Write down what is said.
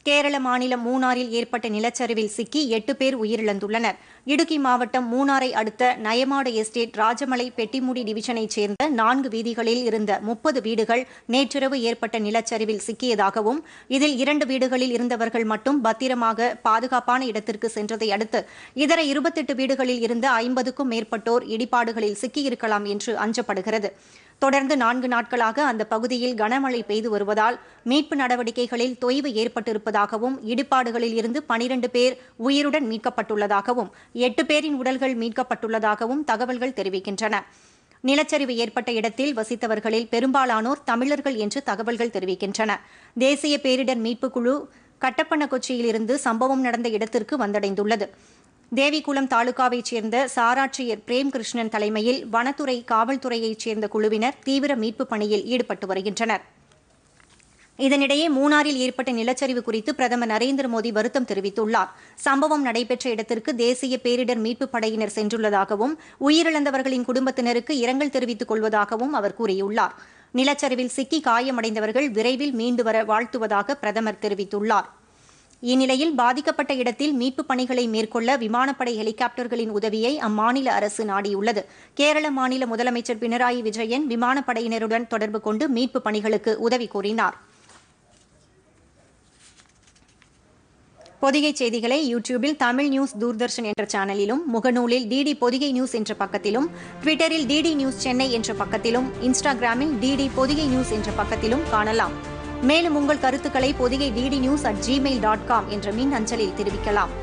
கேரள மாநிலம் மூணாறில் ஏற்பட்ட நிலச்சரிவில் சிக்கி எட்டு பேர் உயிரிழந்துள்ளனர் இடுக்கி மாவட்டம் மூணாரை அடுத்த நயமாடு எஸ்டேட் ராஜமலை பெட்டிமுடி டிவிஷனைச் சேர்ந்த நான்கு வீதிகளில் இருந்த முப்பது வீடுகள் நேற்றிரவு ஏற்பட்ட நிலச்சரிவில் சிக்கியதாகவும் இதில் இரண்டு வீடுகளில் இருந்தவர்கள் மட்டும் பத்திரமாக பாதுகாப்பான இடத்திற்கு சென்றதை அடுத்து இதர இருபத்தெட்டு வீடுகளில் இருந்த ஐம்பதுக்கும் மேற்பட்டோர் இடிபாடுகளில் சிக்கியிருக்கலாம் என்று அஞ்சப்படுகிறது தொடர்ந்து நான்கு நாட்களாக அந்த பகுதியில் கனமழை பெய்து வருவதால் மீட்பு நடவடிக்கைகளில் தொய்வு ஏற்பட்டிருப்பதாகவும் இடிபாடுகளில் இருந்து பனிரண்டு பேர் உயிருடன் மீட்கப்பட்டுள்ளதாகவும் எட்டு பேரின் உடல்கள் மீட்கப்பட்டுள்ளதாகவும் தகவல்கள் தெரிவிக்கின்றன நிலச்சரிவு ஏற்பட்ட இடத்தில் வசித்தவர்களில் பெரும்பாலானோர் தமிழர்கள் என்று தகவல்கள் தெரிவிக்கின்றன தேசிய பேரிடர் மீட்புக் குழு கட்டப்பண்ணக்கொச்சியிலிருந்து சம்பவம் நடந்த இடத்திற்கு வந்தடைந்துள்ளது தேவிகுளம் தாலுகாவைச் சேர்ந்த சாராட்சியர் பிரேம் கிருஷ்ணன் தலைமையில் வனத்துறை காவல்துறையைச் சேர்ந்த குழுவினர் தீவிர மீட்புப் பணியில் ஈடுபட்டு வருகின்றனர் இதனிடையே மூணாறில் ஏற்பட்ட நிலச்சரிவு குறித்து பிரதமர் நரேந்திர மோடி வருத்தம் தெரிவித்துள்ளார் சம்பவம் நடைபெற்ற இடத்திற்கு தேசிய பேரிடர் மீட்புப் படையினர் சென்றுள்ளதாகவும் உயிரிழந்தவர்களின் குடும்பத்தினருக்கு இரங்கல் தெரிவித்துக் கொள்வதாகவும் அவர் கூறியுள்ளார் நிலச்சரிவில் சிக்கி காயமடைந்தவர்கள் விரைவில் மீண்டு வர வாழ்த்துவதாக பிரதமர் தெரிவித்துள்ளார் இந்நிலையில் பாதிக்கப்பட்ட இடத்தில் மீட்புப் பணிகளை மேற்கொள்ள விமானப்படை ஹெலிகாப்டர்களின் உதவியை அம்மாநில அரசு நாடியுள்ளது கேரள மாநில முதலமைச்சர் பினராயி விஜயன் விமானப்படையினருடன் தொடர்பு கொண்டு மீட்புப் பணிகளுக்கு உதவி கோரினார் பொதிகை செய்திகளை யூடியூபில் தமிழ் நியூஸ் தூர்தர்ஷன் என்ற சேனலிலும் முகநூலில் டிடி பொதிகை நியூஸ் என்ற பக்கத்திலும் ட்விட்டரில் டிடி நியூஸ் சென்னை என்ற பக்கத்திலும் இன்ஸ்டாகிராமில் டிடி பொதிகை நியூஸ் என்ற பக்கத்திலும் காணலாம் மேலும் உங்கள் கருத்துக்களை Podhigai DD news at Gmail dot com என்ற மின் அஞ்சலில் தெரிவிக்கலாம்